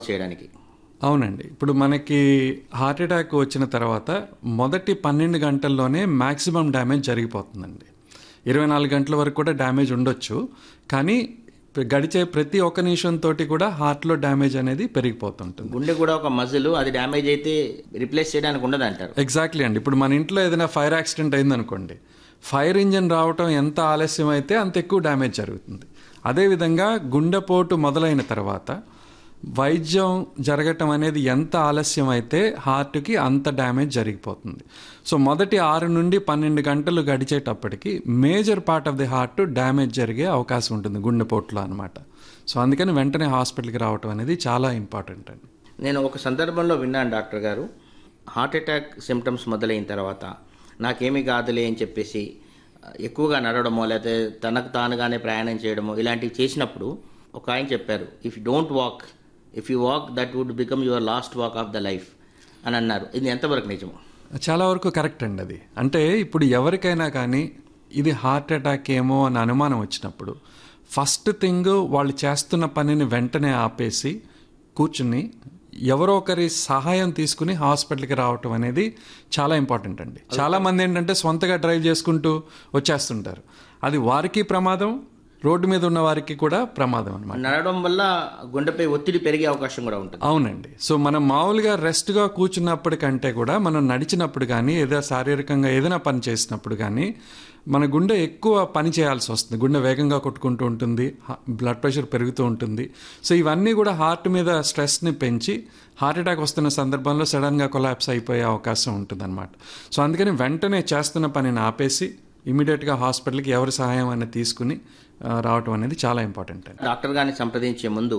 చేయడానికి అవునండి ఇప్పుడు మనకి హార్ట్ అటాక్ వచ్చిన తర్వాత మొదటి పన్నెండు గంటల్లోనే మ్యాక్సిమం డ్యామేజ్ జరిగిపోతుందండి ఇరవై నాలుగు గంటల వరకు కూడా డ్యామేజ్ ఉండొచ్చు కానీ గడిచే ప్రతి ఒక్క నిమిషంతో కూడా హార్ట్లో డ్యామేజ్ అనేది పెరిగిపోతుంటుంది గుండె కూడా ఒక మజిల్ అది డ్యామేజ్ అయితే రిప్లేస్ చేయడానికి ఉండదు అంటారు ఎగ్జాక్ట్లీ అండి ఇప్పుడు మన ఇంట్లో ఏదైనా ఫైర్ యాక్సిడెంట్ అయిందనుకోండి ఫైర్ ఇంజిన్ రావటం ఎంత ఆలస్యం అయితే అంత ఎక్కువ డ్యామేజ్ జరుగుతుంది అదేవిధంగా గుండెపోటు మొదలైన తర్వాత వైద్యం జరగటం అనేది ఎంత ఆలస్యం అయితే హార్ట్కి అంత డ్యామేజ్ జరిగిపోతుంది సో మొదటి ఆరు నుండి పన్నెండు గంటలు గడిచేటప్పటికి major part of the heart damage జరిగే అవకాశం ఉంటుంది గుండెపోటులో అనమాట సో అందుకని వెంటనే హాస్పిటల్కి రావటం అనేది చాలా ఇంపార్టెంట్ అండి నేను ఒక సందర్భంలో విన్నాను డాక్టర్ గారు హార్ట్ అటాక్ సిమ్టమ్స్ మొదలైన తర్వాత నాకేమీ కాదులే అని చెప్పేసి ఎక్కువగా నడవడమో లేకపోతే తనకు తానుగానే ప్రయాణం చేయడమో ఇలాంటివి చేసినప్పుడు ఒక ఆయన చెప్పారు if you don't walk if you walk that would become your last walk of the life అని అన్నారు ఇది ఎంతవరకు నిజము చాలా వరకు కరెక్ట్ అండి అది అంటే ఇప్పుడు ఎవరికైనా కానీ ఇది హార్ట్ అటాక్ ఏమో అని అనుమానం వచ్చినప్పుడు ఫస్ట్ థింగ్ వాళ్ళు చేస్తున్న పనిని వెంటనే ఆపేసి కూర్చుని ఎవరో ఒకరి సహాయం తీసుకుని హాస్పిటల్కి రావటం అనేది చాలా ఇంపార్టెంట్ అండి చాలా మంది ఏంటంటే సొంతగా డ్రైవ్ చేసుకుంటూ వచ్చేస్తుంటారు అది వారికి ప్రమాదం రోడ్డు మీద ఉన్న వారికి కూడా ప్రమాదం అనమాట నడవడం వల్ల గుండెపై ఒత్తిడి పెరిగే అవకాశం కూడా ఉంటుంది అవునండి సో మనం మామూలుగా రెస్ట్గా కూర్చున్నప్పటికంటే కూడా మనం నడిచినప్పుడు కానీ ఏదైనా శారీరకంగా ఏదైనా పని చేసినప్పుడు కానీ మన గుండె ఎక్కువ పని చేయాల్సి వస్తుంది గుండె వేగంగా కొట్టుకుంటూ ఉంటుంది బ్లడ్ ప్రెషర్ పెరుగుతూ ఉంటుంది సో ఇవన్నీ కూడా హార్ట్ మీద స్ట్రెస్ని పెంచి హార్ట్ అటాక్ వస్తున్న సందర్భంలో సడన్గా కొలాప్స్ అయిపోయే అవకాశం ఉంటుంది అనమాట సో అందుకని వెంటనే చేస్తున్న పనిని ఆపేసి ఇమీడియట్గా హాస్పిటల్కి ఎవరి సహాయం అనేది తీసుకుని ఆ, రావటం అనేది చాలా ఇంపార్టెంట్ అండి డాక్టర్ గారిని సంప్రదించే ముందు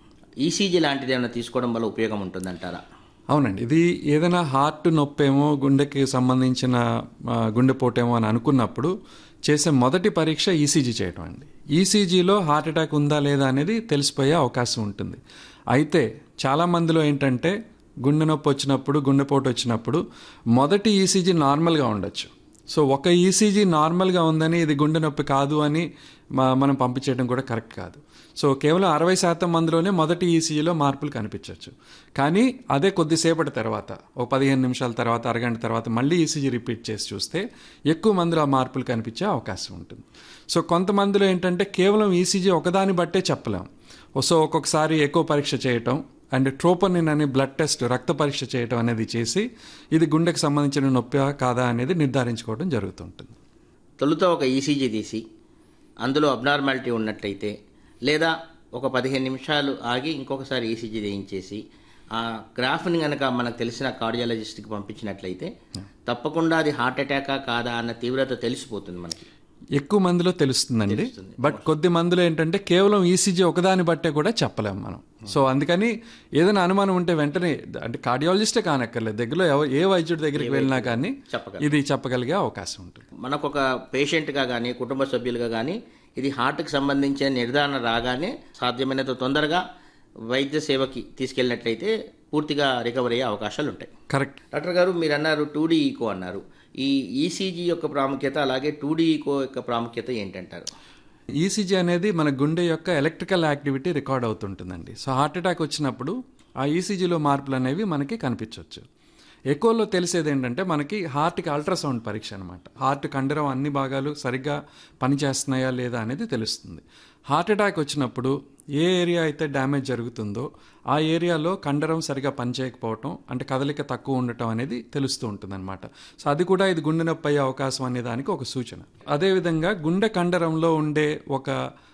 ఈసీజీ లాంటిది ఏమైనా తీసుకోవడం వల్ల ఉపయోగం ఉంటుందంటారా అవునండి ఇది ఏదైనా హార్ట్ నొప్పేమో గుండెకి సంబంధించిన ఆ, గుండెపోటేమో అని అనుకున్నప్పుడు చేసే మొదటి పరీక్ష ఈసీజీ చేయడం అండి ఈసీజీలో హార్ట్ అటాక్ ఉందా లేదా అనేది తెలిసిపోయే అవకాశం ఉంటుంది అయితే చాలా మందిలో ఏంటంటే గుండె నొప్పి వచ్చినప్పుడు గుండెపోటు వచ్చినప్పుడు మొదటి ఈసీజీ నార్మల్గా ఉండొచ్చు సో ఒక ఈసీజీ నార్మల్గా ఉందని ఇది గుండె నొప్పి కాదు అని మా- మనం పంపించేయడం కూడా కరెక్ట్ కాదు సో కేవలం అరవై శాతం మందిలోనే మొదటి ఈసీజీలో మార్పులు కనిపించవచ్చు కానీ అదే కొద్దిసేపటి తర్వాత ఒక పదిహేను నిమిషాల తర్వాత అరగంట తర్వాత మళ్ళీ ఈసీజీ రిపీట్ చేసి చూస్తే ఎక్కువ మందిలో ఆ మార్పులు కనిపించే అవకాశం ఉంటుంది సో కొంతమందిలో ఏంటంటే కేవలం ఈసీజీ ఒకదాన్ని బట్టే చెప్పలేం సో ఒక్కొక్కసారి ఎక్కువ పరీక్ష చేయటం అండ్ ట్రోపనిన్ అనే బ్లడ్ టెస్ట్ రక్త పరీక్ష చేయటం అనేది చేసి ఇది గుండెకు సంబంధించిన నొప్పి కాదా అనేది నిర్ధారించుకోవడం జరుగుతుంటుంది తొలుత ఒక ఈసీజీ తీసి అందులో అబ్నార్మాలిటీ ఉన్నట్లయితే లేదా ఒక పదిహేను నిమిషాలు ఆగి ఇంకొకసారి ఈసీజీ చేయించేసి ఆ గ్రాఫ్ని కనుక మనకు తెలిసిన కార్డియాలజిస్ట్కి పంపించినట్లయితే తప్పకుండా అది హార్ట్ అటాకా కాదా అన్న తీవ్రత తెలిసిపోతుంది మనకి ఎక్కువ మందిలో తెలుస్తుందండి బట్ కొద్ది మందిలో ఏంటంటే కేవలం ఈసీజీ ఒకదాని బట్టే కూడా చెప్పలేం మనం సో అందుకని ఏదైనా అనుమానం ఉంటే వెంటనే అంటే కార్డియాలజిస్టే కానక్కర్లేదు దగ్గరలో ఎవ- ఏ వైద్యుడి దగ్గరికి వెళ్ళినా కానీ చెప్పగలం. ఇది చెప్పగలిగే అవకాశం ఉంటుంది మనకు ఒక పేషెంట్గా కానీ కుటుంబ సభ్యులుగా కానీ ఇది హార్ట్కి సంబంధించిన నిర్ధారణ రాగానే సాధ్యమైనంత తొందరగా వైద్య సేవకి తీసుకెళ్ళినట్లయితే పూర్తిగా రికవరీ అయ్యే అవకాశాలు ఉంటాయి కరెక్ట్ డాక్టర్ గారు మీరు అన్నారు టూ ఈకో అన్నారు ఈ ఈసీజీ యొక్క ప్రాముఖ్యత అలాగే టూ ఈకో యొక్క ప్రాముఖ్యత ఏంటంటారు ఈసీజీ అనేది మన గుండె యొక్క ఎలక్ట్రికల్ యాక్టివిటీ రికార్డ్ అవుతుంటుందండి సో హార్ట్ అటాక్ వచ్చినప్పుడు ఆ ఈసీజీలో మార్పులు అనేవి మనకి కనిపించవచ్చు ఎక్కువలో తెలిసేది ఏంటంటే మనకి హార్ట్కి అల్ట్రాసౌండ్ పరీక్ష అనమాట హార్ట్ కండరం అన్ని భాగాలు సరిగ్గా పనిచేస్తున్నాయా లేదా అనేది తెలుస్తుంది హార్ట్ అటాక్ వచ్చినప్పుడు ఏ ఏరియా అయితే డ్యామేజ్ జరుగుతుందో ఆ ఏరియాలో కండరం సరిగా పనిచేయకపోవటం అంటే కదలిక తక్కువ ఉండటం అనేది తెలుస్తూ ఉంటుందన్నమాట సో అది కూడా ఇది గుండె నొప్పి అయ్యే అవకాశం అనే దానికి ఒక సూచన అదేవిధంగా గుండె కండరంలో ఉండే ఒక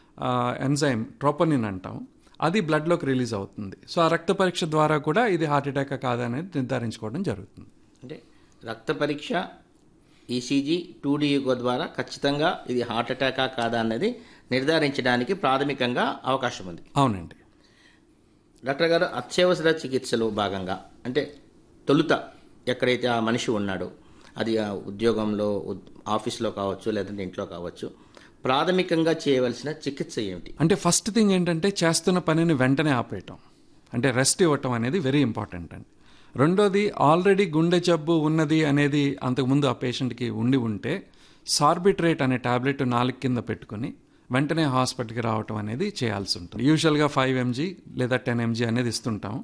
ఎంజైమ్ ట్రోపనిన్ అంటాం అది బ్లడ్లోకి రిలీజ్ అవుతుంది సో ఆ రక్త పరీక్ష ద్వారా కూడా ఇది హార్ట్ అటాక్ కాదనేది నిర్ధారించుకోవడం జరుగుతుంది అంటే రక్త పరీక్ష ఈసీజీ టూ ఈకో ద్వారా ఖచ్చితంగా ఇది హార్ట్ అటాకా కాదా అన్నది నిర్ధారించడానికి ప్రాథమికంగా అవకాశం ఉంది అవునండి డాక్టర్ గారు అత్యవసర చికిత్సలో భాగంగా అంటే తొలుత ఎక్కడైతే ఆ మనిషి ఉన్నాడో అది ఆ ఉద్యోగంలో ఉద్- ఆఫీస్లో కావచ్చు లేదంటే ఇంట్లో కావచ్చు ప్రాథమికంగా చేయవలసిన చికిత్స ఏమిటి అంటే ఫస్ట్ థింగ్ ఏంటంటే చేస్తున్న పనిని వెంటనే ఆపేయటం అంటే రెస్ట్ ఇవ్వటం అనేది వెరీ ఇంపార్టెంట్ అండి రెండోది ఆల్రెడీ గుండె జబ్బు ఉన్నది అనేది అంతకుముందు ఆ పేషెంట్కి ఉండి ఉంటే సార్బిట్రేట్ అనే టాబ్లెట్ నాలుగు కింద పెట్టుకుని వెంటనే హాస్పిటల్కి రావటం అనేది చేయాల్సి ఉంటుంది యూజువల్గా ఫైవ్ ఎంజీ లేదా టెన్ ఎంజీ అనేది ఇస్తుంటాం